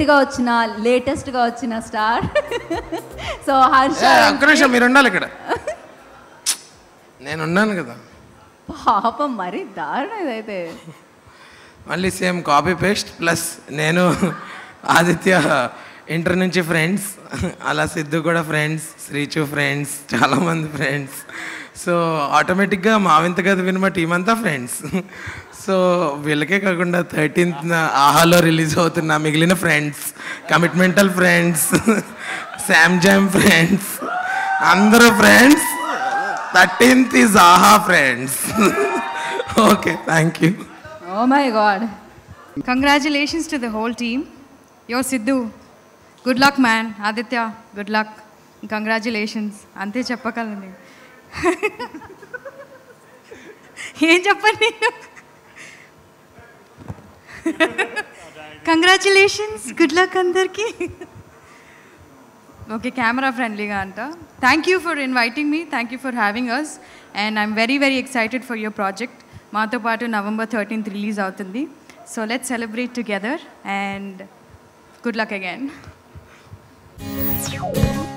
లేట్గా వచ్చిన లేటెస్ట్గా వచ్చిన స్టార్ సో హర్ష ఏ, ఒక్క నిమిషం మీరు ఉండాలి ఇక్కడ నేను ఉన్నాను కదా పాపం మరి దారుణం ఇదైతే మళ్ళీ సేమ్ కాపీ పేస్ట్ ప్లస్ నేను ఆదిత్య ఇంటర్ నుంచి ఫ్రెండ్స్ అలా సిద్ధు కూడా ఫ్రెండ్స్ శ్రీచు ఫ్రెండ్స్ చాలామంది ఫ్రెండ్స్ సో ఆటోమేటిక్గా మా వింత కథ విని టీం అంతా ఫ్రెండ్స్ సో వీళ్ళకే కాకుండా థర్టీన్త్ ఆహాలో రిలీజ్ అవుతున్న మిగిలిన friends Commitmental friends Sam Jam friends అందరూ friends thirteenth is Aha friends okay thank you oh my god Congratulations to the whole team. Yo, Sidhu. Good luck, man. Aditya, good luck. Congratulations. అంతే చెప్పగలను ఏం చెప్పండి నేను congratulations good luck అందరికీ okay camera ఫ్రెండ్లీగా అంట thank you for inviting me thank you for having us and I'm very very excited for your project మాతో పాటు నవంబర్ థర్టీన్త్ రిలీజ్ అవుతుంది so let celebrate together and good luck again